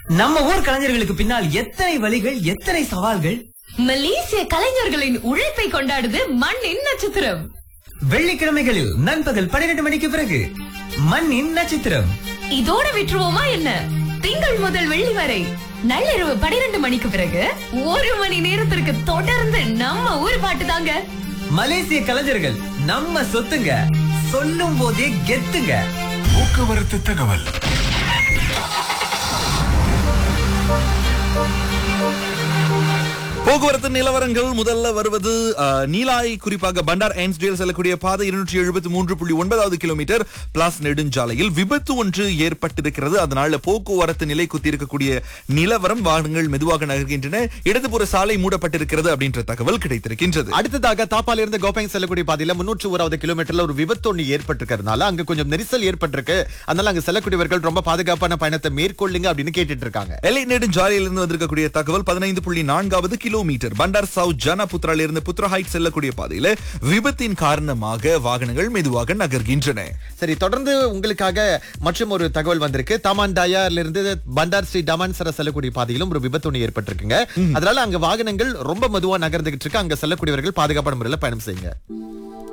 நம்ம ஊர் கலைஞர்களுக்கு பின்னால் எத்தனை வழிகள் எத்தனை சவால்கள் மலேசிய கலைஞர்களின் உழைப்பை கொண்டாடுது மண்ணின் நட்சத்திரம் வெள்ளிக்கிழமைகளில் நண்பகல் பன்னிரண்டு மணிக்கு பிறகு மண்ணின் நட்சத்திரம் இதோட விட்டுருவோமா என்ன திங்கள் முதல் வெள்ளி வரை நள்ளிரவு பனிரெண்டு மணிக்கு பிறகு ஒரு மணி நேரத்திற்கு தொடர்ந்து நம்ம ஊர் பாட்டு தாங்க மலேசிய கலைஞர்கள் நம்ம சொத்துங்க சொல்லும் போதே கெத்துங்க போக்குவரத்து தகவல் போக்குவரத்து நிலவரங்கள் முதல்ல வருவது அஹ், நீலாய் குறிப்பாக பண்டார் ஐன்ஸ்டேல் செல்லக்கூடிய பாதை இருநூற்றி எழுபத்தி மூன்று புள்ளி ஒன்பதாவது கிலோமீட்டர் பிளாஸ் நெடுஞ்சாலையில் விபத்து ஒன்று ஏற்பட்டிருக்கிறது அதனால போக்குவரத்து நிலை குத்தி இருக்கக்கூடிய நிலவரம் வாகனங்கள் மெதுவாக நகர்கின்றன இடதுபுற சாலை மூடப்பட்டிருக்கிறது அப்படின்ற தகவல் கிடைத்திருக்கின்றது அடுத்ததாக தாப்பால இருந்து கோப்பைங் செல்லக்கூடிய பாதையில முன்னூற்று ஓராவது கிலோமீட்டர்ல ஒரு விபத்து ஒண்ணு ஏற்பட்டிருக்கிறதுனால அங்க கொஞ்சம் நெரிசல் ஏற்பட்டிருக்கு அதனால அங்க செல்லக்கூடியவர்கள் ரொம்ப பாதுகாப்பான பயணத்தை மேற்கொள்ளுங்க அப்படின்னு கேட்டுட்டு இருக்காங்க எல்லை நெடுஞ்சாலையிலிருந்து வந்திருக்கக்கூடிய தகவல் பதினைந்து புள்ளி நான்காவது கிலோமீட்டர் பண்டார் சவுத் ஜனபுத்ரால இருந்து புத்ரா ஹைட் செல்லக்கூடிய பாதையில விபத்தின் காரணமாக வாகனங்கள் மெதுவாக நகர்கின்றன சரி தொடர்ந்து உங்களுக்காக மற்றும் ஒரு தகவல் வந்திருக்கு தாமான் டயார்ல இருந்து பண்டார் ஸ்ரீ டமான்சர செல்லக்கூடிய பாதையிலும் ஒரு விபத்து ஒண்ணு ஏற்பட்டிருக்குங்க அதனால அங்க வாகனங்கள் ரொம்ப மெதுவா நகர்ந்துகிட்டு இருக்கு அங்க செல்லக்கூடியவர்கள் பாதுகாப்பான முறையில் பயணம் செய்யுங்க